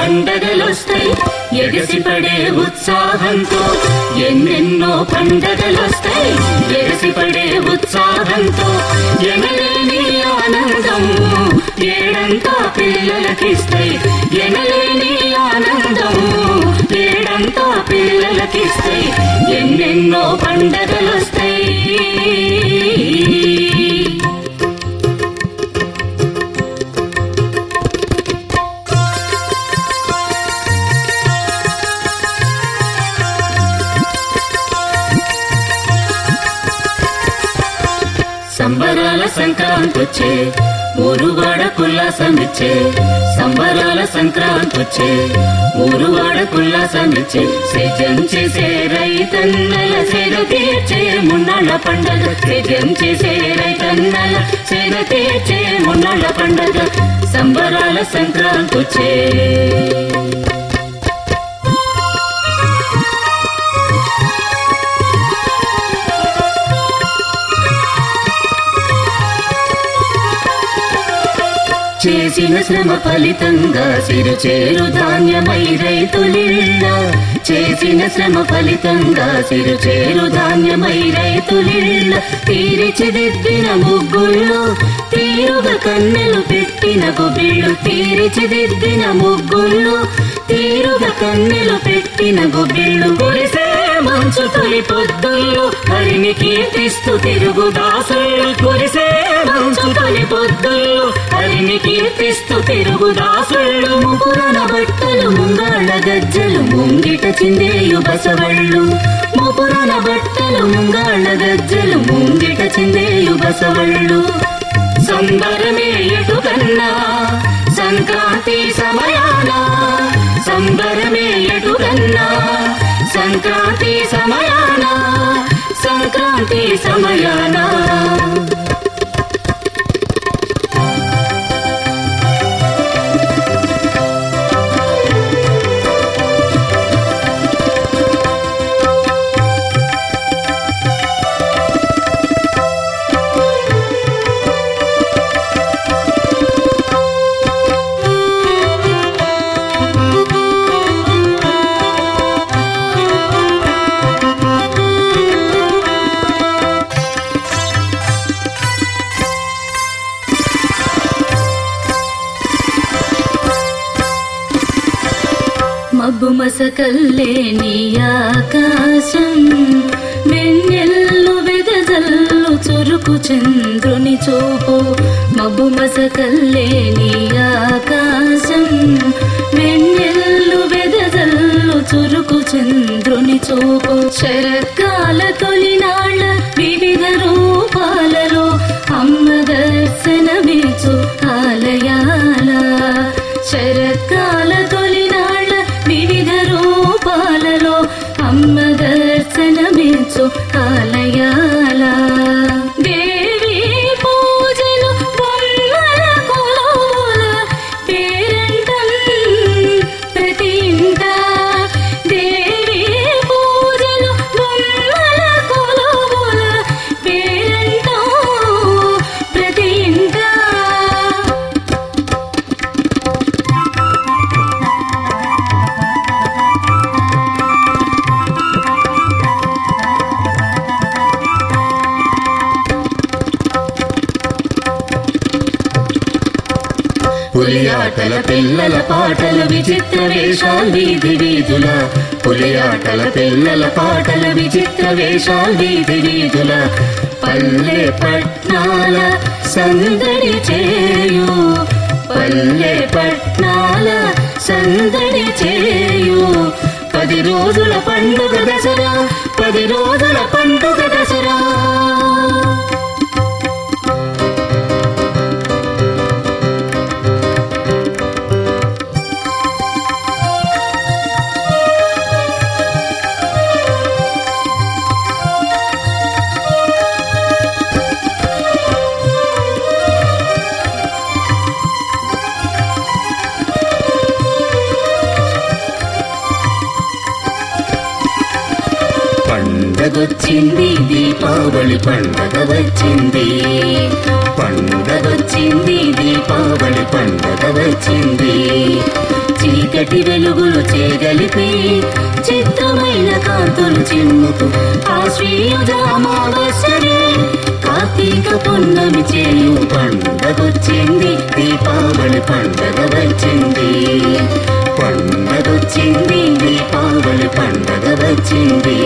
పండగలొస్తాయి ఎగసిపడే ఉత్సాహంతో ఎన్నెన్నో పండగలొస్తాయి ఎగసిపడే ఉత్సాహంతో ఎనలేని ఆనందం ఏడంతా పిల్లలకిస్తాయి ఎనలేని ఆనందం ఏడంతా పిల్లలకిస్తాయి ఎన్నెన్నో పండగలొస్తాయి సంబరాల సంక్రాంతి వచ్చే ఊరువాడ కుల్లాసమిచ్చే సంబరాల సంక్రాంతి వచ్చే ఊరువాడ కుల్లాసమిచ్చే సేజం చేసే రైతన్నల సేద తీర్చే మున్నాళ్ళ పండగ సేజం చేసే రైతన్నల సేద తీర్చే మున్నాళ్ళ పండగ సంబరాల సంక్రాంతి వచ్చే చేసిన శ్రమ ఫలితంగా సిరు చేరు ధాన్యమై రైతులిళ్ళ చేసిన శ్రమ ఫలితంగా సిరు చేరు ధాన్యమై రైతులిళ్ళ తీరిచిదిద్దిన ముగ్గుళ్ళు తీరుగా కన్నెలు పెట్టిన గుబిళ్ళు తీరిచిదిద్దిన ముగ్గుళ్ళు తీరుగా కన్నెలు పెట్టిన గుబిళ్ళు కురిసే మంచు తొలి పొద్దుల్లో హరిని కీర్తిస్తూ తిరుగు దాసుళ్ళు కురిసే మంచు తొలి పొద్దుల్లో హరిని కీర్తిస్తూ తిరుగు దాసుళ్ళు ముపురన బట్టలు ముంగాళ్ళ గజ్జలు ముంగిట చిందేయు బసవళ్ళు ముపురన బట్టలు ముంగాళ్ళ గజ్జలు ముంగిట చిందేయు బసవళ్ళు సంబరమే ఎటు కన్నా సంక్రాంతి సమయాన సంబరమే ఎటు కన్నా సంక్రాంతి సమయాన సంక్రాంతి సమయాన మబ్బు మసకల్లే నీ ఆకాశం వెన్నెల్లు వెదజల్లు చురుకు చంద్రుని చూపు మబ్బు మసకల్లే నీ ఆకాశం వెన్నెల్లు వెదజల్లు చురుకు చంద్రుని చూపు శరత్కాల తొలినాళ్ళ వివిధ రూపాలలో అమ్మ దర్శనమిచ్చు ఆలయాల శరత్కాల తొలినాళ్ళ వివిధ రూపాలలో అమ్మ దర్శనమిచ్చు ఆలయాల దేవి పూజలు బొమ్మల కొలువుల పేరంటం ప్రతి ఇంట దేవి పూజలు బొమ్మల కొలువుల పేరంటం ప్రతి ఇంట పులియాటల పిల్లల పాటలు విచిత్ర వేషాలు వీధి వీధుల పులియాటల పిల్లల పాటలు విచిత్ర వేషాలు వీధి వీధుల పల్లె పట్నాల సందడి చేయు పల్లె పట్నాల సందడి చేయు పది రోజుల పండుగ దసరా పది రోజుల పండుగ దసరా పండగొచ్చింది దీపావళి పండగ వచ్చింది పండగొచ్చింది దీపావళి పండగ వచ్చింది చీకటి వెలుగులు చేగలిపి చిత్రమైన కాంతులు చిమ్ముతూ ఆశ్వీయుజ అమావాస్యని కార్తీక పున్నమి చేయు పండగొచ్చింది దీపావళి పండగ వచ్చింది పండగొచ్చింది దీపావళి పండగ వచ్చింది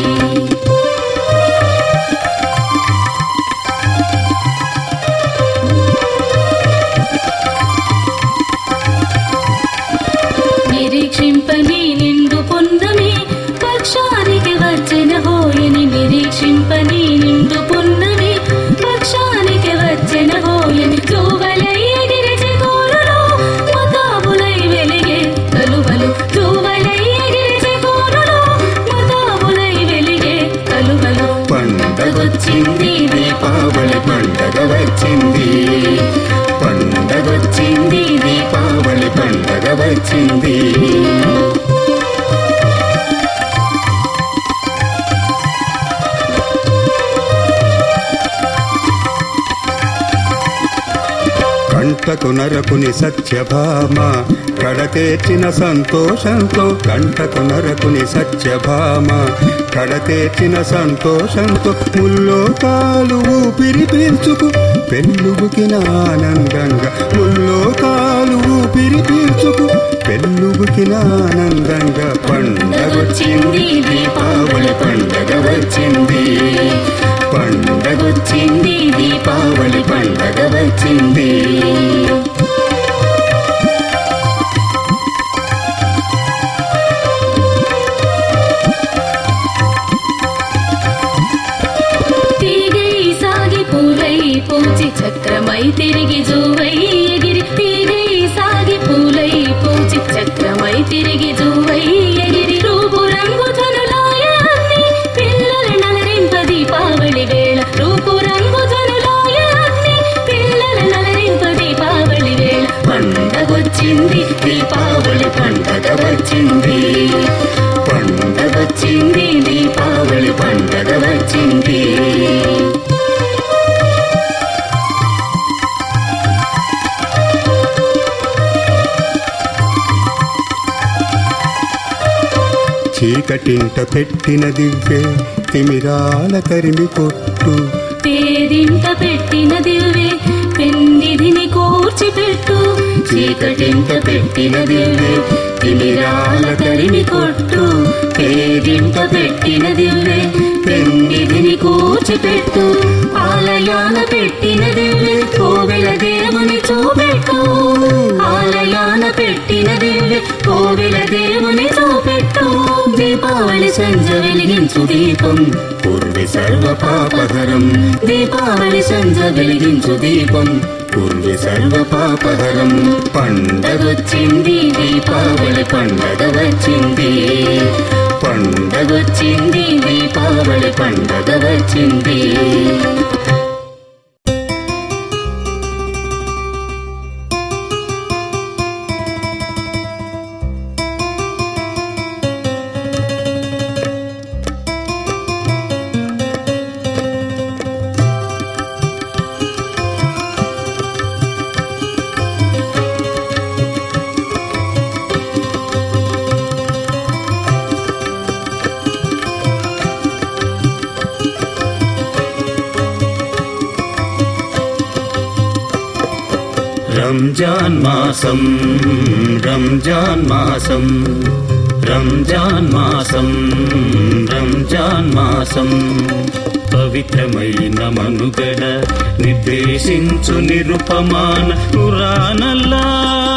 నిరీక్షింపని నిండు పొందమి పక్షానికి వచ్చిన హోయని నిరీక్షింపని నిండు పొందమి పక్షానికి వచ్చిన హోయని జోవలై ఎగిరిచి కోరులో మతాబులై వెలిగే కలువలు జోవలై ఎగిరిచి కోరులో మతాబులై వెలిగే కలువలు పండగొచ్చింది దీపావళి పండగ వచ్చింది పండగొచ్చింది దీపావళి పండగ వచ్చింది కంటకు నరకుని సత్యభామ కడతేర్చిన సంతోషంతో కంటకు నరకుని సత్యభామ కడతేర్చిన సంతోషంతో ముల్లోకాలు ఊపిరి పీల్చుకు పెళ్ళుబుకిన ఆనందంగా ముల్లోకాలు ఊపిరి పీల్చుకు పెళ్ళుబుకిన ఆనందంగా పండగొచ్చింది దీపావళి పండగ వచ్చింది పండగొచ్చింది దీపావళి పండగ వచ్చింది తీగై సాగి పూలై పూచి చక్రమై తిరిగి జూవై ఎగిరి తీగై సాగి పూలై పూచి చక్రమై తిరిగి జూవై ఎగిరి రూపు రంగు ధనులాయ అగ్ని పిల్లల నలరింప దీపావళి వేళ రూపు రంగు ధనులాయ అగ్ని పిల్లల నలరింప దీపావళి వేళ పండగొచ్చింది దీపావళి పండగ వచ్చింది పండగొచ్చింది దీపావళి పండగ వచ్చింది చీకటింట పెట్టిన దివ్వే తిమిరాల తరిమి కొట్టు పేరింట పెట్టిన దివ్వే పెన్నిధిని కూర్చి పెట్టు చీకటింట పెట్టిన దివ్వే తిమిరాల తరిమి కొట్టు పేరింట పెట్టిన దివ్వే పెన్నిధిని కూర్చిపెట్టు ఆలయాన పెట్టిన దివ్వే కోవెల దేవుని చూపెట్టు ఆలయాన పెట్టిన దివ్వే కోవెల దేవుని చూపెట్టు దీపావళి సంజ వెలిగించు దీపం పూర్వి సర్వ పాపహరం దీపావళి సంజ వెలిగించు దీపం పూర్వి సర్వ పాపహరం పండగొచ్చింది దీపావళి పండగ వచ్చింది పండగొచ్చింది దీపావళి పండగ వచ్చింది రంజాన్ మాసం రంజాన్ మాసం రంజాన్ మాసం రంజాన్ మాసం పవిత్రమైన మనుగడ నిర్దేశించు నిరుపమాన పురాణల్లా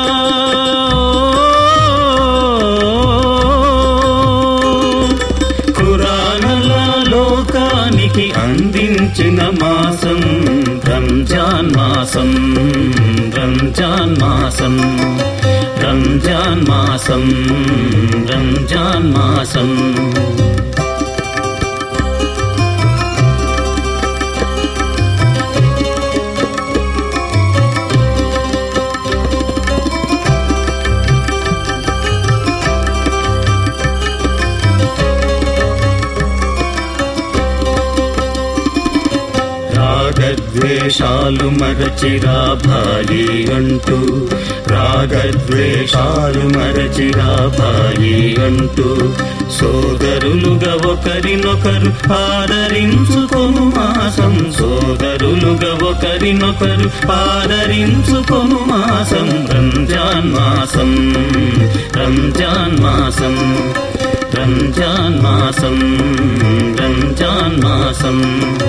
ఖురానలా లోకానికి అందించిన మాసం రంజాన్ మాసం రంజాన్ మాసం రంజాన్ మాసం రంజాన్ మాసం రాగద్వేషాలు మరచిరా భాయి అంటూ రాగద్వేషాలు మరచిరా భాయి అంటూ సోదరులుగా ఒకరినొకరు ఆదరించుకొను మాసం సోదరులుగా ఒకరినొకరు ఆదరించుకొను మాసం రంజాన్ మాసం రంజాన్ మాసం రంజాన్ మాసం రంజాన్ మాసం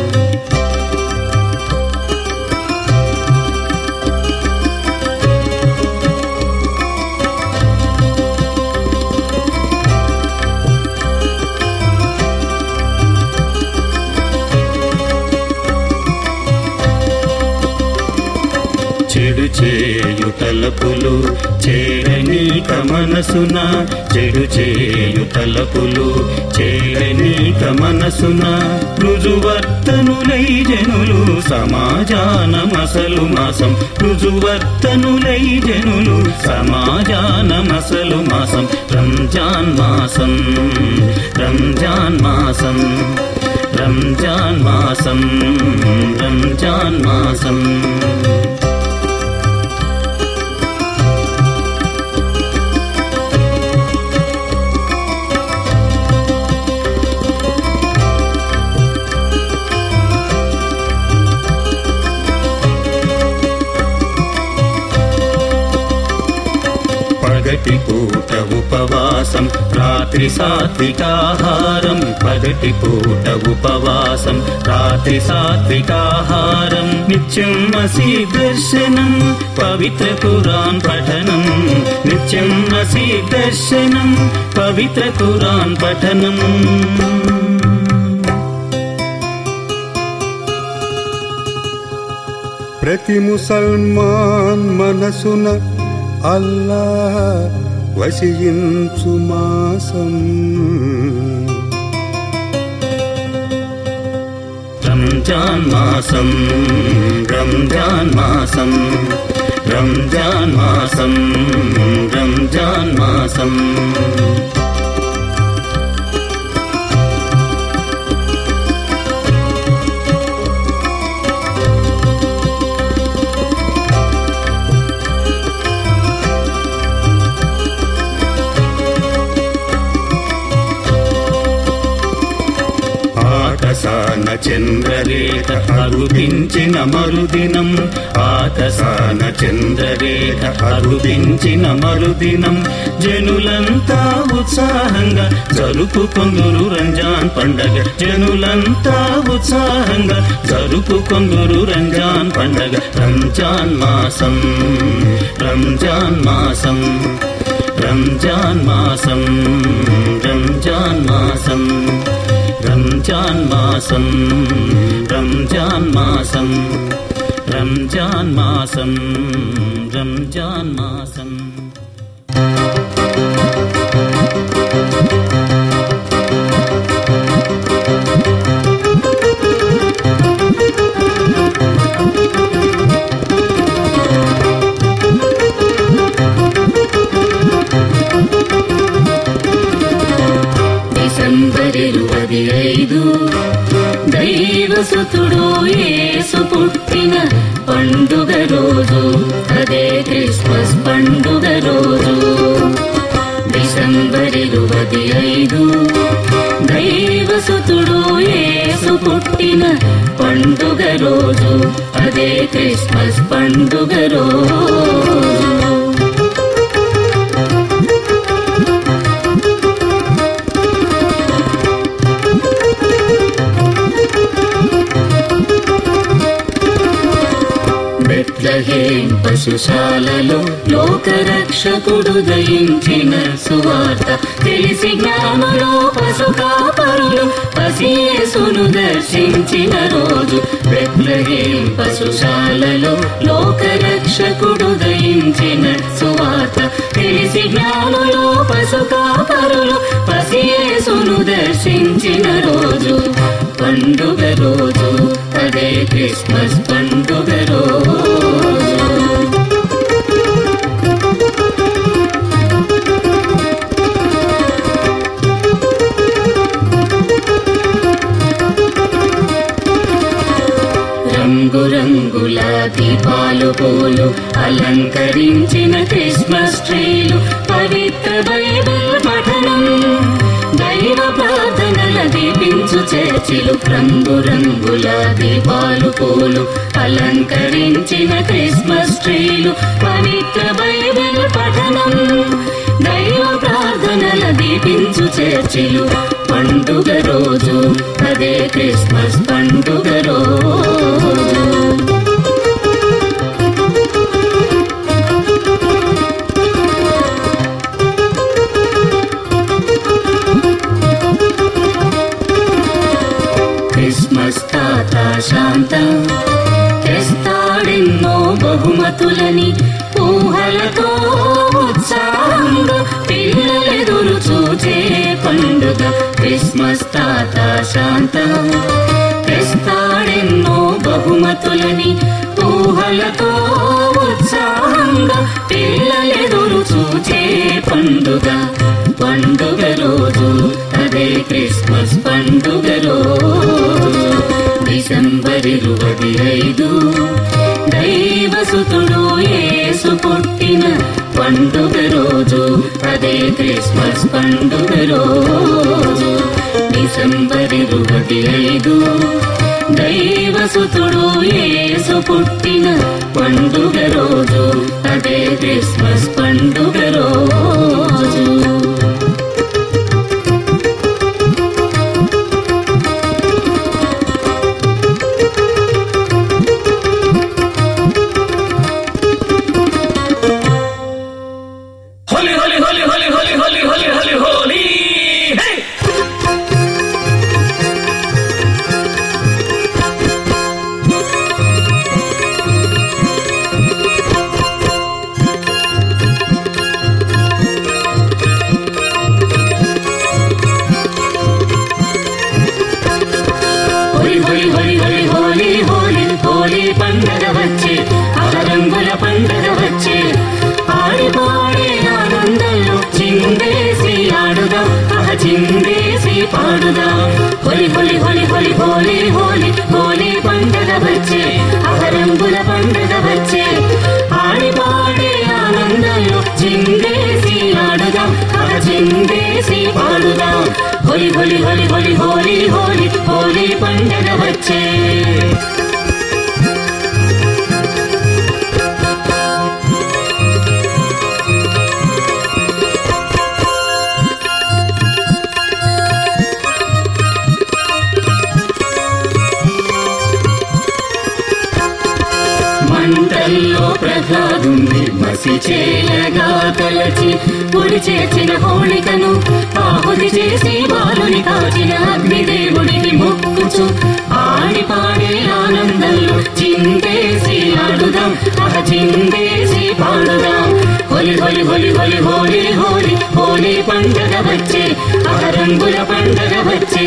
చెడు చేయు తలపులు చేరనీక మనసున చెడు చేయు తలపులు చేరనీక మనసున రుజువర్తనులై జనులు సమాజాన మసలు మాసం రుజువర్తనులై జనులు సమాజాన మసలు మాసం రంజాన్ మాసం రంజాన్ మాసం రంజాన్ మాసం రంజాన్ మాసం పగటి పూట ఉపవాసం రాత్రి సాత్వికాహారం పగటి పూట ఉపవాసం రాత్రి సాత్వికాహారం నిత్యం మసీ దర్శనం పవిత్ర కురాన్ పఠనం నిత్యం మసీ దర్శనం పవిత్ర కురాన్ పఠనం ప్రతి ముసల్మాన్ మనసున అల్లా వసించు మాసం రంజాన్ మాసం రంజాన్ మాసం రంజాన్ మాసం రంజాన్ మాసం ఆకాశాన చంద్రరేఖ అరుదించిన మరుదినం ఆకాశాన చంద్రరేఖ అరుదించిన మరుదినం జనులంతా ఉత్సాహంగా జరుపుకొందురు రంజాన్ పండగ జనులంతా ఉత్సాహంగా జరుపుకొందురు రంజాన్ పండగ రంజాన్ మాసం రంజాన్ మాసం రంజాన్ మాసం రంజాన్ మాసం రంజాన్ మాసం రంజాన్ మాసం రంజాన్ మాసం రంజాన్ మాసం డిసెంబర్ ఇరువది ఐదు దైవసుతుడు యేసు పుట్టిన పండుగ రోజు అదే క్రిస్మస్ పండుగ రోజు డిసెంబర్ ఇరువది ఐదు దైవసుతుడు యేసు పుట్టిన పండుగ రోజు అదే క్రిస్మస్ పండుగ రోజు బెత్లహేం పశుశాలలో లోకరక్షకుడు దయించిన సువార్త తెలిసి జ్ఞానులు పశు కాపరులు పసియేసును దర్శించిన రోజు బెత్లహేం పశుశాలలో లోకరక్షకుడు దయించిన సువార్త తెలిసి జ్ఞానులు పశు కాపరులు పసియేసును దర్శించిన రోజు పండుగ రోజు అదే క్రిస్మస్ పండుగ రోజు రంగు రంగు అలంకరించిన క్రిస్మస్ ట్రీలు పవిత్ర బైబిల్ పఠనం దైవ ప్రార్థనల దీపించు చర్చిలు రంగు రంగుల దీపాలు పూలు అలంకరించిన క్రిస్మస్ ట్రీలు పవిత్ర బైబిల్ పఠనం దైవ ప్రార్థనల దీపించు చర్చిలు పండుగ రోజు అదే క్రిస్మస్ పండుగ రోజు క్రిస్మస్ తాత శాంతం తెస్తాడెన్నో బహుమతులని ఊహలతో ఉత్సాహంగా పిల్లలెదురు చూచే పండుగ క్రిస్మస్ తాత శాంతం తెస్తాడెన్నో బహుమతులని ఊహలతో ఉత్సాహంగా పిల్లలెదురు చూచే పండుగ పండుగ రోజు అదే క్రిస్మస్ పండుగ రోజు డిసెంబర్ ఇరువది ఐదు దైవసుతుడు యేసు పుట్టిన పండుగ రోజు అదే క్రిస్మస్ పండుగ రోజు డిసెంబర్ ఇరువది ఐదు దైవసుతుడు యేసు పుట్టిన పండుగ రోజు అదే క్రిస్మస్ పండుగ రోజు హోలీ హోలీ హోలీ హోలీ హోలీ హోలీ హోలీ హోలీ హోలీ హే హోలీ హోలీ హోలీ హోలీ హోలీ హోలీ హోలీ పండగ వచ్చే రంగుల పండగ వచ్చే ఆడి పాడే ఆనందంలో చిందేసి ఆడుదాం ఆహ చిందేసి పాడుదాం హోలీ హోలీ హోలీ హోలీ హోలీ హోలీ హోలీ పండగ వచ్చే ఆహ రంగుల పండగ వచ్చే ఆడి పాడే ఆనందంలో చిందేసి ఆడుదాం ఆహ చిందేసి పాడుదాం హోలీ హోలీ హోలీ హోలీ హోలీ హోలీ హోలీ పండగ వచ్చే మంటల్లో ప్రహ్లాదుని మసి చేయగా తలచి పొడి చేర్చిన హోళికను ఆహుతి చేసి బాలుని కాచిన అగ్నిదేవుడికి మొక్కుచు ఆడి పాడే ఆనందంలో చిందేసి ఆడుదాం ఆహ చిందేసి పాడుదాం హోలి హోలి హోలి హోలి హోలి హోలి హోలీ పండగ వచ్చే ఆహ రంగుల పండగ వచ్చే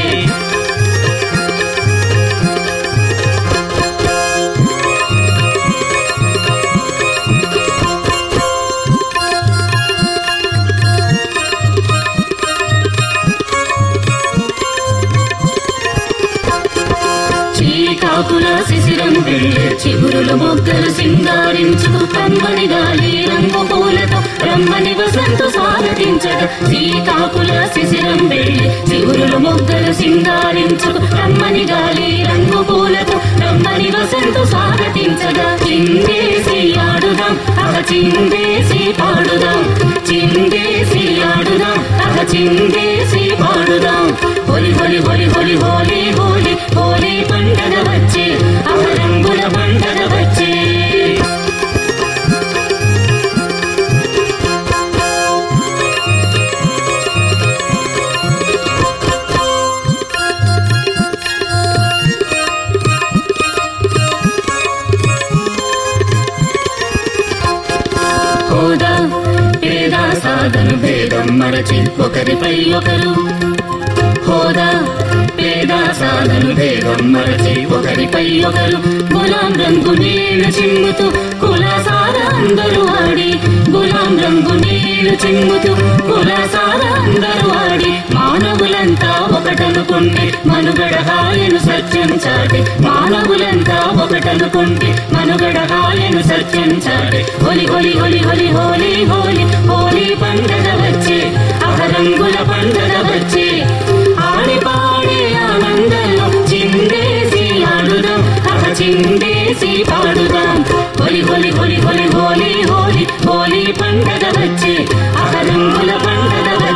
చీకాకుల శిశిరం వెళ్ళే చిగురుల మొగ్గలు సింగారించుకు కమ్మని గాలి రంగు పూలతో రమ్మని వసంతు స్వాగతించగా శ్రీకాకుల శిశిరం వెళ్ళి చిగురుల మొగ్గలు సింగారించుకు రమ్మని గాలి రంగు పూలతో రమ్మని వసంతు స్వాగతించగా చిందేసి ఆడుదాం అహ చిందేసి పాడుదాం చిందేసి ఆడుదాం అహ చిందేసి పాడుదాం హోలి హోలి హోలి హోలి హోలి హోలి హోలీ పండగ వచ్చే అహ రంగుల పండగ వచ్చే హోదా పేద సాధన భేదం మరచి ఒకరిపై ఒకరు హోదా పేద సాధన భేదం మరచి ఒకరిపై ఒకరు గులాం రంగు నీళ్ళ చిమ్ముతూ కుల సారా అందరూ ఆడి గులాం రంగు నీళ్లు చిమ్ముతూ కులాసార అందరూ ఆడి మానవులంతా ఒకటనుకుంటే మనుగడ హాయను సత్యం చాటి మానవులంతా ఒకటనుకుంటే మనుగడ హాయను సత్యం చాటి హోలి హోలి హోలి హోలి హోలీ హోలీ హోలీ పండగ వచ్చే అహరంగుల పండగ వచ్చే ఆడి పాడే ఆనందంలో చిందేసి ఆడుదాం అహ చిందేసి పాడుదాం హోలి హోలి హోలి హోలి హోలీ హోలీ హోలీ పండగ వచ్చే అహరంగుల పండగ వచ్చే